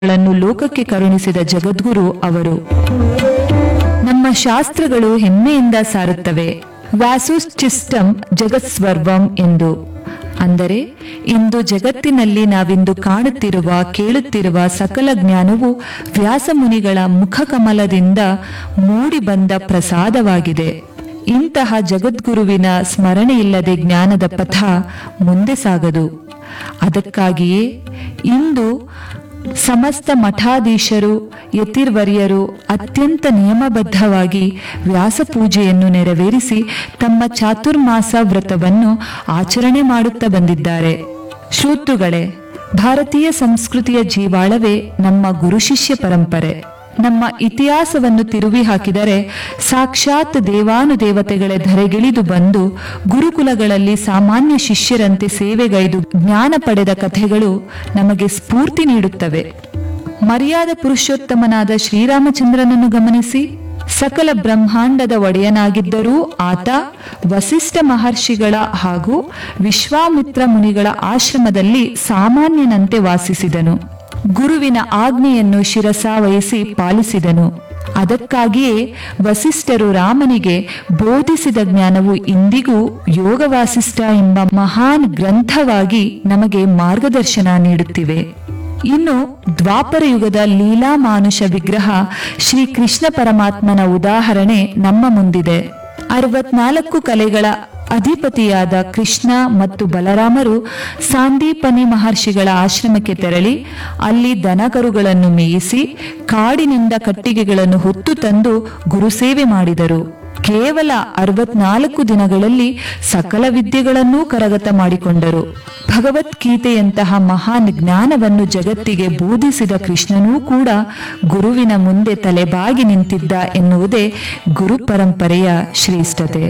ಗಳನ್ನು ಲೋಕಕ್ಕೆ ಕರುಣಿಸಿದ ಜಗದ್ಗುರು ಅವರು ನಮ್ಮ ಶಾಸ್ತ್ರಗಳು ಹೆಮ್ಮೆಯಿಂದ ಸಾರುತ್ತವೆ ವ್ಯಾಸುಚಿಸ್ಟಮ್ ಜಗತ್ಸ್ವರ್ವಂ ಎಂದು ಅಂದರೆ ಇಂದು ಜಗತ್ತಿನಲ್ಲಿ ನಾವಿಂದು ಕಾಣುತ್ತಿರುವ ಕೇಳುತ್ತಿರುವ ಸಕಲ ಜ್ಞಾನವು ವ್ಯಾಸಮುನಿಗಳ ಮುಖಕಮಲದಿಂದ ಮೂಡಿ ಬಂದ ಪ್ರಸಾದವಾಗಿದೆ ಇಂತಹ ಜಗದ್ಗುರುವಿನ ಸ್ಮರಣೆಯಿಲ್ಲದೆ ಜ್ಞಾನದ ಪಥ ಮುಂದೆ ಸಾಗದು ಅದಕ್ಕಾಗಿಯೇ ಇಂದು ಸಮಸ್ತ ಮಠಾಧೀಶರು ಯತಿರ್ವರ್ಯರು ಅತ್ಯಂತ ನಿಯಮಬದ್ಧವಾಗಿ ವ್ಯಾಸಪೂಜೆಯನ್ನು ನೆರವೇರಿಸಿ ತಮ್ಮ ಚಾತುರ್ಮಾಸ ವ್ರತವನ್ನು ಆಚರಣೆ ಮಾಡುತ್ತಾ ಬಂದಿದ್ದಾರೆ ಶ್ರೋತೃಗಳೇ ಭಾರತೀಯ ಸಂಸ್ಕೃತಿಯ ಜೀವಾಳವೇ ನಮ್ಮ ಗುರು ಶಿಷ್ಯ ಪರಂಪರೆ ನಮ್ಮ ಇತಿಹಾಸವನ್ನು ತಿರುವಿ ಹಾಕಿದರೆ ಸಾಕ್ಷಾತ್ ದೇವಾನುದೇವತೆಗಳೇ ಧರೆಗಿಳಿದು ಬಂದು ಗುರುಕುಲಗಳಲ್ಲಿ ಸಾಮಾನ್ಯ ಶಿಷ್ಯರಂತೆ ಸೇವೆಗೈದು ಜ್ಞಾನ ಪಡೆದ ಕಥೆಗಳು ನಮಗೆ ಸ್ಫೂರ್ತಿ ನೀಡುತ್ತವೆ ಮರ್ಯಾದ ಪುರುಷೋತ್ತಮನಾದ ಶ್ರೀರಾಮಚಂದ್ರನನ್ನು ಗಮನಿಸಿ ಸಕಲ ಬ್ರಹ್ಮಾಂಡದ ಒಡೆಯನಾಗಿದ್ದರೂ ಆತ ವಸಿಷ್ಠ ಮಹರ್ಷಿಗಳ ಹಾಗೂ ವಿಶ್ವಾಮಿತ್ರ ಮುನಿಗಳ ಆಶ್ರಮದಲ್ಲಿ ಸಾಮಾನ್ಯನಂತೆ ವಾಸಿಸಿದನು ಗುರುವಿನ ಆಜ್ಞೆಯನ್ನು ಶಿರಸಾವಹಿಸಿ ಪಾಲಿಸಿದನು ಅದಕ್ಕಾಗಿಯೇ ವಸಿಷ್ಠರು ರಾಮನಿಗೆ ಬೋಧಿಸಿದ ಜ್ಞಾನವು ಇಂದಿಗೂ ಯೋಗ ವಾಸಿಷ್ಠ ಎಂಬ ಮಹಾನ್ ಗ್ರಂಥವಾಗಿ ನಮಗೆ ಮಾರ್ಗದರ್ಶನ ನೀಡುತ್ತಿವೆ ಇನ್ನು ದ್ವಾಪರ ಯುಗದ ಲೀಲಾ ಮಾನುಷ ವಿಗ್ರಹ ಶ್ರೀ ಕೃಷ್ಣ ಪರಮಾತ್ಮನ ಉದಾಹರಣೆ ನಮ್ಮ ಮುಂದಿದೆ ಅರವತ್ನಾಲ್ಕು ಕಲೆಗಳ ಅಧಿಪತಿಯಾದ ಕೃಷ್ಣ ಮತ್ತು ಬಲರಾಮರು ಸಾಂದೀಪನಿ ಮಹರ್ಷಿಗಳ ಆಶ್ರಮಕ್ಕೆ ತೆರಳಿ ಅಲ್ಲಿ ದನಕರುಗಳನ್ನು ಮೇಯಿಸಿ ಕಾಡಿನಿಂದ ಕಟ್ಟಿಗೆಗಳನ್ನು ಹೊತ್ತು ತಂದು ಗುರುಸೇವೆ ಮಾಡಿದರು ಕೇವಲ ಅರವತ್ನಾಲ್ಕು ದಿನಗಳಲ್ಲಿ ಸಕಲ ವಿದ್ಯೆಗಳನ್ನೂ ಕರಗತ ಮಾಡಿಕೊಂಡರು ಭಗವದ್ಗೀತೆಯಂತಹ ಮಹಾನ್ ಜ್ಞಾನವನ್ನು ಜಗತ್ತಿಗೆ ಬೋಧಿಸಿದ ಕೃಷ್ಣನೂ ಕೂಡ ಗುರುವಿನ ಮುಂದೆ ತಲೆಬಾಗಿ ನಿಂತಿದ್ದ ಎನ್ನುವುದೇ ಗುರು ಪರಂಪರೆಯ ಶ್ರೇಷ್ಠತೆ